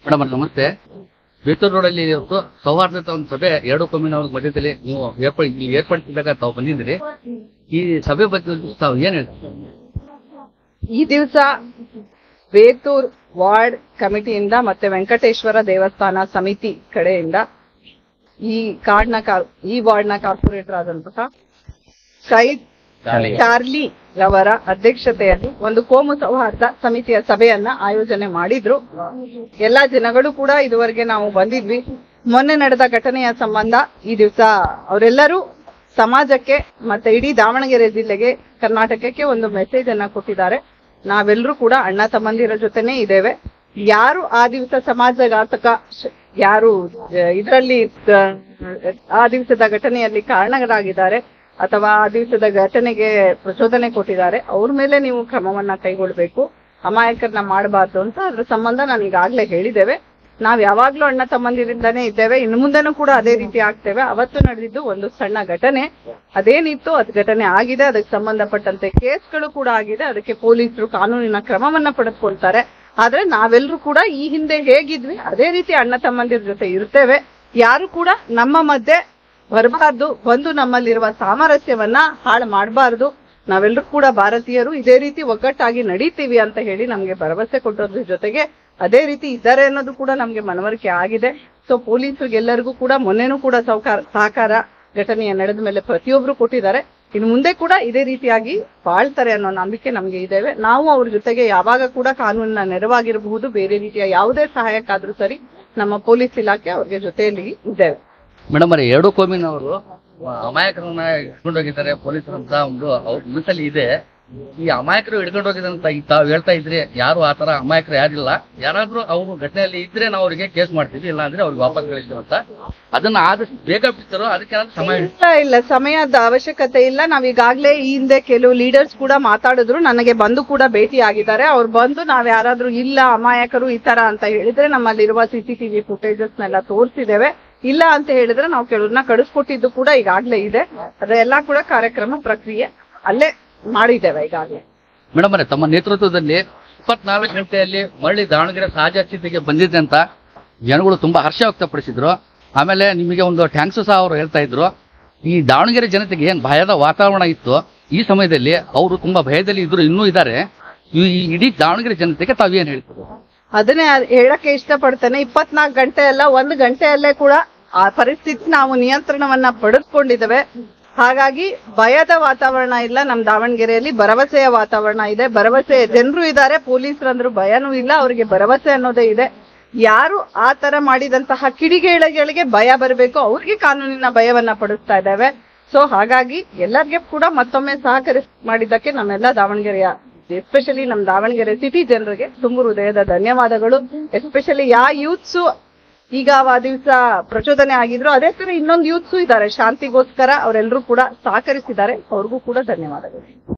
madam ನಮಸ್ತೆ ಬೇತೂರು ರೋಡಲ್ಲಿ ಇವತ್ತು ಸೌಹಾರ್ದತೆ ಒಂದು ಸಭೆ ಎರಡು ಕೊಮ್ಮಿನವ್ರ ಮಧ್ಯದಲ್ಲಿ ನೀವು ಏರ್ಪಡಿ ನೀವು ಏರ್ಪಡಿಸಿದಾಗ ತಾವು ಬಂದಿದ್ದೀರಿ ಈ ಸಭೆ ಬಗ್ಗೆ ತಾವು ಏನ್ ಹೇಳ್ತೀರಿ ಈ ದಿವಸ ಬೇತೂರ್ ವಾರ್ಡ್ ಕಮಿಟಿಯಿಂದ ಮತ್ತೆ ವೆಂಕಟೇಶ್ವರ ದೇವಸ್ಥಾನ ಸಮಿತಿ ಕಡೆಯಿಂದ ಈ ಕಾರ್ಡ್ನ ಕಾರ್ ಈ ವಾರ್ಡ್ನ ಕಾರ್ಪೊರೇಟರ್ ಆದಂತಹ ಸೈದ್ ಚಾರ್ಲಿ ರವರ ಅಧ್ಯಕ್ಷತೆಯಲ್ಲಿ ಒಂದು ಕೋಮು ಸೌಹಾರ್ದ ಸಮಿತಿಯ ಸಭೆಯನ್ನ ಆಯೋಜನೆ ಮಾಡಿದ್ರು ಎಲ್ಲಾ ಜನಗಳು ಕೂಡ ಇದುವರೆಗೆ ನಾವು ಬಂದಿದ್ವಿ ಮೊನ್ನೆ ನಡೆದ ಘಟನೆಯ ಸಂಬಂಧ ಈ ದಿವಸ ಅವರೆಲ್ಲರೂ ಸಮಾಜಕ್ಕೆ ಮತ್ತೆ ಇಡೀ ದಾವಣಗೆರೆ ಜಿಲ್ಲೆಗೆ ಕರ್ನಾಟಕಕ್ಕೆ ಒಂದು ಮೆಸೇಜ್ ಅನ್ನ ಕೊಟ್ಟಿದ್ದಾರೆ ನಾವೆಲ್ಲರೂ ಕೂಡ ಅಣ್ಣ ತಮ್ಮಂದಿರ ಜೊತೆನೇ ಇದ್ದೇವೆ ಯಾರು ಆ ದಿವಸ ಸಮಾಜಘಾತಕ ಶ- ಯಾರು ಇದರಲ್ಲಿ ಆ ದಿವಸದ ಘಟನೆಯಲ್ಲಿ ಕಾರಣರಾಗಿದ್ದಾರೆ ಅಥವಾ ಆ ದಿವಸದ ಘಟನೆಗೆ ಪ್ರಚೋದನೆ ಕೊಟ್ಟಿದ್ದಾರೆ ಅವ್ರ ಮೇಲೆ ನೀವು ಕ್ರಮವನ್ನ ಕೈಗೊಳ್ಬೇಕು ಅಮಾಯಕರನ್ನ ಮಾಡಬಾರ್ದು ಅಂತ ಅದ್ರ ಸಂಬಂಧ ನಾನು ಈಗಾಗ್ಲೇ ಹೇಳಿದ್ದೇವೆ ನಾವ್ ಯಾವಾಗ್ಲೂ ಅಣ್ಣ ತಮ್ಮಂದಿರಿಂದಾನೇ ಇದ್ದೇವೆ ಇನ್ನು ಮುಂದೆನೂ ಕೂಡ ಅದೇ ರೀತಿ ಆಗ್ತೇವೆ ಅವತ್ತು ನಡೆದಿದ್ದು ಒಂದು ಸಣ್ಣ ಘಟನೆ ಅದೇನಿತ್ತು ಅದ್ ಘಟನೆ ಆಗಿದೆ ಅದಕ್ಕೆ ಸಂಬಂಧಪಟ್ಟಂತೆ ಕೇಸ್ಗಳು ಕೂಡ ಆಗಿದೆ ಅದಕ್ಕೆ ಪೊಲೀಸರು ಕಾನೂನಿನ ಕ್ರಮವನ್ನ ಪಡೆದುಕೊಳ್ತಾರೆ ಆದ್ರೆ ನಾವೆಲ್ಲರೂ ಕೂಡ ಈ ಹಿಂದೆ ಹೇಗಿದ್ವಿ ಅದೇ ರೀತಿ ಅಣ್ಣ ತಮ್ಮಂದಿರ ಜೊತೆ ಇರ್ತೇವೆ ಯಾರು ಕೂಡ ನಮ್ಮ ಮಧ್ಯೆ ಬರಬಾರ್ದು ಬಂದು ನಮ್ಮಲ್ಲಿರುವ ಸಾಮರಸ್ಯವನ್ನ ಹಾಳು ಮಾಡಬಾರ್ದು ನಾವೆಲ್ಲರೂ ಕೂಡ ಭಾರತೀಯರು ಇದೇ ರೀತಿ ಒಗ್ಗಟ್ಟಾಗಿ ನಡೀತೀವಿ ಅಂತ ಹೇಳಿ ನಮ್ಗೆ ಭರವಸೆ ಕೊಟ್ಟೋದ್ರ ಜೊತೆಗೆ ಅದೇ ರೀತಿ ಇದ್ದಾರೆ ಅನ್ನೋದು ಕೂಡ ನಮ್ಗೆ ಮನವರಿಕೆ ಆಗಿದೆ ಸೊ ಪೊಲೀಸರಿಗೆಲ್ಲರಿಗೂ ಕೂಡ ಮೊನ್ನೆನೂ ಕೂಡ ಸಹಕಾರ ಸಹಕಾರ ಘಟನೆಯ ನಡೆದ ಮೇಲೆ ಪ್ರತಿಯೊಬ್ರು ಕೊಟ್ಟಿದ್ದಾರೆ ಇನ್ನು ಮುಂದೆ ಕೂಡ ಇದೇ ರೀತಿಯಾಗಿ ಬಾಳ್ತಾರೆ ಅನ್ನೋ ನಂಬಿಕೆ ನಮ್ಗೆ ಇದ್ದೇವೆ ನಾವು ಅವ್ರ ಜೊತೆಗೆ ಯಾವಾಗ ಕೂಡ ಕಾನೂನಿನ ನೆರವಾಗಿರಬಹುದು ಬೇರೆ ರೀತಿಯ ಯಾವುದೇ ಸಹಾಯಕ್ಕಾದ್ರೂ ಸರಿ ನಮ್ಮ ಪೊಲೀಸ್ ಇಲಾಖೆ ಅವ್ರಿಗೆ ಜೊತೆಯಲ್ಲಿ ಇದ್ದೇವೆ ಮೇಡಮ್ ಅವರೇ ಎರಡು ಕೋಮಿನವರು ಅಮಾಯಕರನ್ನ ಹಿಡ್ಕೊಂಡು ಹೋಗಿದ್ದಾರೆ ಪೊಲೀಸರು ಅಂತ ಒಂದು ಅವ್ರ ಮನಸ್ಸಲ್ಲಿ ಇದೆ ಈ ಅಮಾಯಕರು ಹಿಡ್ಕೊಂಡು ಹೋಗಿದ್ದಾರೆ ಅಂತ ಈಗ ತಾವು ಹೇಳ್ತಾ ಇದ್ರಿ ಯಾರು ಆ ತರ ಅಮಾಯಕರು ಯಾರಿಲ್ಲ ಯಾರಾದ್ರೂ ಅವರು ಘಟನೆಯಲ್ಲಿ ಇದ್ರೆ ನಾವು ಅವರಿಗೆ ಕೇಸ್ ಮಾಡ್ತೀವಿ ಇಲ್ಲ ಅಂದ್ರೆ ಅವ್ರಿಗೆ ವಾಪಸ್ ಕಳಿಸ್ತೀವಿ ಅಂತ ಅದನ್ನ ಆದಷ್ಟು ಬೇಗ ಬಿಡ್ತಾರೋ ಅದಕ್ಕೆ ಏನಾದ್ರು ಸಮಯ ಇಲ್ಲ ಇಲ್ಲ ಸಮಯದ ಅವಶ್ಯಕತೆ ಇಲ್ಲ ನಾವ್ ಈಗಾಗ್ಲೇ ಈ ಹಿಂದೆ ಕೆಲವು ಲೀಡರ್ಸ್ ಕೂಡ ಮಾತಾಡಿದ್ರು ನನಗೆ ಬಂದು ಕೂಡ ಭೇಟಿ ಆಗಿದ್ದಾರೆ ಅವ್ರು ಬಂದು ನಾವ್ ಯಾರಾದ್ರೂ ಇಲ್ಲ ಅಮಾಯಕರು ಈ ತರ ಅಂತ ಹೇಳಿದ್ರೆ ನಮ್ಮಲ್ಲಿರುವ ಸಿಸಿಟಿವಿ ಫುಟೇಜಸ್ ನೆಲ್ಲ ತೋರಿಸಿದ್ದೇವೆ ಇಲ್ಲ ಅಂತ ಹೇಳಿದ್ರೆ ನಾವು ಕೆಲವ್ರನ್ನ ಕಳಿಸ್ಕೊಟ್ಟಿದ್ದು ಕೂಡ ಈಗಾಗ್ಲೇ ಇದೆ ಅದೆಲ್ಲ ಕೂಡ ಕಾರ್ಯಕ್ರಮ ಪ್ರಕ್ರಿಯೆ ಅಲ್ಲೇ ಮಾಡಿದ್ದೇವೆ ಈಗಾಗ್ಲೇ ಮೇಡಮ್ ಅವರೇ ತಮ್ಮ ನೇತೃತ್ವದಲ್ಲಿ ಇಪ್ಪತ್ನಾಲ್ಕು ಗಂಟೆಯಲ್ಲಿ ಮರಳಿ ದಾವಣಗೆರೆ ಸಹಜ ಸ್ಥಿತಿಗೆ ಬಂದಿದೆ ಅಂತ ಜನಗಳು ತುಂಬಾ ಹರ್ಷ ವ್ಯಕ್ತಪಡಿಸಿದ್ರು ಆಮೇಲೆ ನಿಮಗೆ ಒಂದು ಟ್ಯಾಂಕ್ಸ್ ಸಹ ಅವರು ಹೇಳ್ತಾ ಇದ್ರು ಈ ದಾವಣಗೆರೆ ಜನತೆಗೆ ಏನ್ ಭಯದ ವಾತಾವರಣ ಇತ್ತು ಈ ಸಮಯದಲ್ಲಿ ಅವರು ತುಂಬಾ ಭಯದಲ್ಲಿ ಇದ್ರು ಇನ್ನೂ ಇದ್ದಾರೆ ಈ ಈ ಇಡೀ ದಾವಣಗೆರೆ ಜನತೆಗೆ ತಾವು ಏನ್ ಹೇಳ್ತೀರಿ ಅದನ್ನೇ ಅದ್- ಹೇಳಕ್ಕೆ ಇಷ್ಟಪಡ್ತೇನೆ ಇಪ್ಪತ್ನಾಲ್ಕು ಗಂಟೆ ಅಲ್ಲ ಒಂದು ಗಂಟೆಯಲ್ಲೇ ಕೂಡ ಆ ಪರಿಸ್ಥಿತಿ ನಾವು ನಿಯಂತ್ರಣವನ್ನ ಪಡೆದುಕೊಂಡಿದ್ದೇವೆ ಹಾಗಾಗಿ ಭಯದ ವಾತಾವರಣ ಇಲ್ಲ ನಮ್ ದಾವಣಗೆರೆಯಲ್ಲಿ ಭರವಸೆಯ ವಾತಾವರಣ ಇದೆ ಭರವಸೆ ಜನರು ಇದ್ದಾರೆ ಪೊಲೀಸರಂದ್ರು ಭಯನೂ ಇಲ್ಲ ಅವರಿಗೆ ಭರವಸೆ ಅನ್ನೋದೇ ಇದೆ ಯಾರು ಆ ತರ ಮಾಡಿದಂತಹ ಕಿಡಿಗೇಡಿಗಳಿಗೆ ಭಯ ಬರಬೇಕು ಅವ್ರಿಗೆ ಕಾನೂನಿನ ಭಯವನ್ನ ಪಡಿಸ್ತಾ ಇದ್ದೇವೆ ಸೊ ಹಾಗಾಗಿ ಎಲ್ಲರಿಗೆ ಕೂಡ ಮತ್ತೊಮ್ಮೆ ಸಹಕರಿಸ್ ಮಾಡಿದ್ದಕ್ಕೆ ನಮ್ಮೆಲ್ಲ ದಾವಣಗೆರೆಯ ಎಸ್ಪೆಷಲಿ ನಮ್ ದಾವಣಗೆರೆ ಸಿಟಿ ಜನರಿಗೆ ತುಂಬು ಹೃದಯದ ಧನ್ಯವಾದಗಳು ಎಸ್ಪೆಷಲಿ ಯಾ ಯೂತ್ಸು ಈಗ ಆ ದಿವಸ ಪ್ರಚೋದನೆ ಆಗಿದ್ರು ಅದೇ ತರ ಇನ್ನೊಂದು ಯೂತ್ಸು ಇದ್ದಾರೆ ಶಾಂತಿಗೋಸ್ಕರ ಅವರೆಲ್ಲರೂ ಕೂಡ ಸಹಕರಿಸಿದ್ದಾರೆ ಅವ್ರಿಗೂ ಕೂಡ ಧನ್ಯವಾದಗಳು